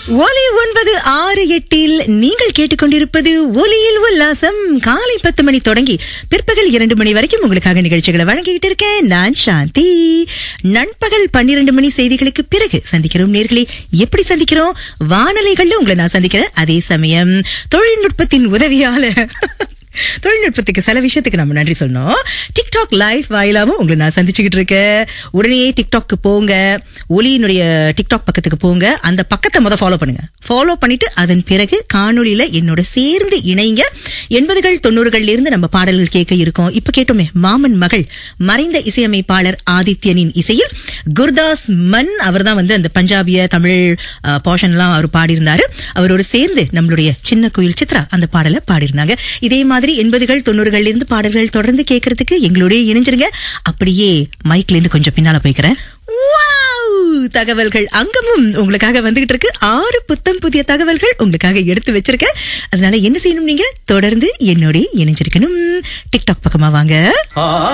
ஒலி ஒன்பது ஆறு எட்டில் நீங்கள் கேட்டுக்கொண்டிருப்பது ஒலியில் உல்லாசம் காலை பத்து மணி தொடங்கி பிற்பகல் இரண்டு மணி வரைக்கும் உங்களுக்காக நிகழ்ச்சிகளை வழங்கிட்டு இருக்கேன் நான் சாந்தி நண்பகல் பன்னிரண்டு மணி செய்திகளுக்கு பிறகு சந்திக்கிறோம் நேர்களே எப்படி சந்திக்கிறோம் வானொலிகள்ல உங்களை நான் சந்திக்கிறேன் அதே சமயம் தொழில்நுட்பத்தின் உதவியால தொழில்நுட்பத்துக்கு சில விஷயத்துக்கு நம்ம நன்றி சொன்னோம் டிக்டாக் லைவ் வாயிலாவும் உங்களை நான் சந்திச்சுக்கிட்டு இருக்கேன் உடனே டிக்டாக்கு போங்க ஒலியினுடைய டிக்டாக் பக்கத்துக்கு போங்க அந்த பக்கத்தை முத ஃபாலோ பண்ணுங்க ஃபாலோ பண்ணிட்டு அதன் பிறகு காணொளியில என்னோட சேர்ந்து இணைங்க எண்பதுகள் தொண்ணூறுகள்ல இருந்து நம்ம பாடல்கள் கேட்க இருக்கோம் இப்ப கேட்டோமே மாமன் மகள் மறைந்த இசையமைப்பாளர் ஆதித்யனின் இசையில் குர்தாஸ் மன் அவர் தான் வந்து அந்த பஞ்சாபிய தமிழ் போர்ஷன்லாம் அவர் பாடியிருந்தாரு அவரோட சேர்ந்து நம்மளுடைய சின்ன கோயில் சித்ரா அந்த பாடலை பாடியிருந்தாங்க இதே மாதிரி எண்பதுகள் தொண்ணூறுகள்ல இருந்து பாடல்கள் தொடர்ந்து கேட்கறதுக்கு எங்களோடய இணைஞ்சிருங்க அப்படியே மைக்ல இருந்து கொஞ்சம் பின்னால போய்க்கிறேன் வாவ்! தகவல்கள் அங்கமும் உங்களுக்காக வந்துகிட்டு இருக்கு ஆறு புத்தம் புதிய தகவல்கள் உங்களுக்காக எடுத்து வச்சிருக்கேன் அதனால என்ன செய்யணும் நீங்க தொடர்ந்து என்னோட இணைஞ்சிருக்கணும் டிக்டாக் பக்கமா வாங்க ஆ